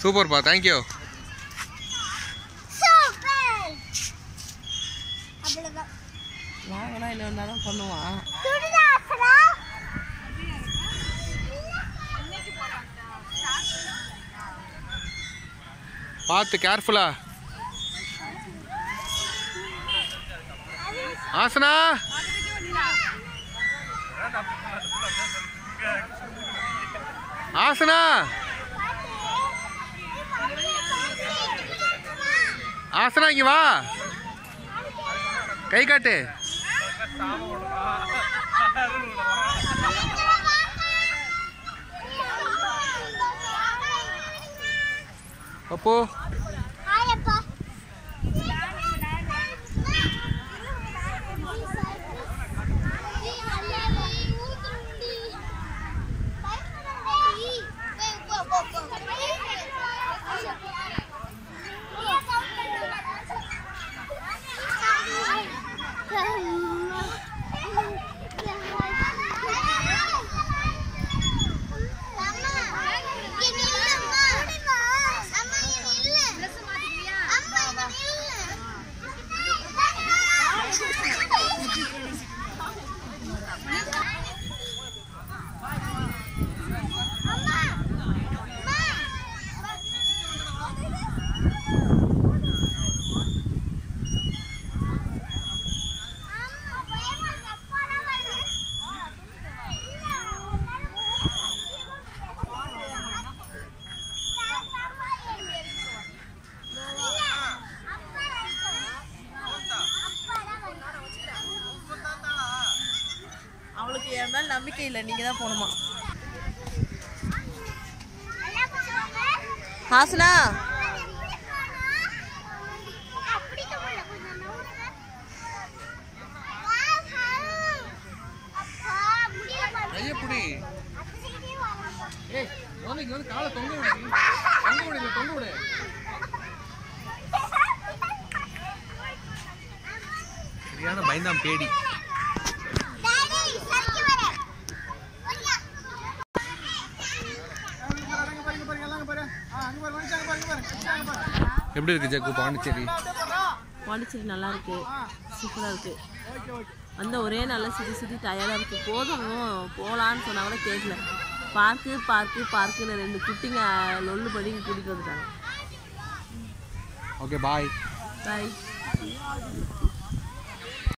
சூப்பர்ப்பா thank you super அவ்வளவுதான் வாங்கினா இல்லை ஒன்றாலும் பண்ணுவான் துரிதாசனா பார்த்து கேர்ஃபுல்லா ஆசனா ஆசனா ஆசனா இங்க வா கை காட்டு அப்போ ஆயப்பா அவளுக்கு என் மேல் நம்பிக்கை இல்லை நீங்கள் தான் போகணுமா ஹாசனா கையப்பிடி ஏய் வந்து இங்க வந்து காலை தொங்க விடு தொங்க விடு தொங்க விடு சரியான பயந்தான் பேடி எப்படி இருக்கு ஜக்கு பாண்டிச்சேரி பாண்டிச்சேரி நல்லா இருக்கு சூப்பராக இருக்கு வந்த ஒரே நல்ல சுற்றி சுற்றி டயர்டாக இருக்கு போதும் போகலான்னு சொன்னா கூட கேட்கல பார்க்கு பார்க்கு பார்க்குன்னு ரெண்டு குட்டிங்க லொல்லு படி கூட்டிகிட்டு வந்துட்டாங்க ஓகே பாய் பாய்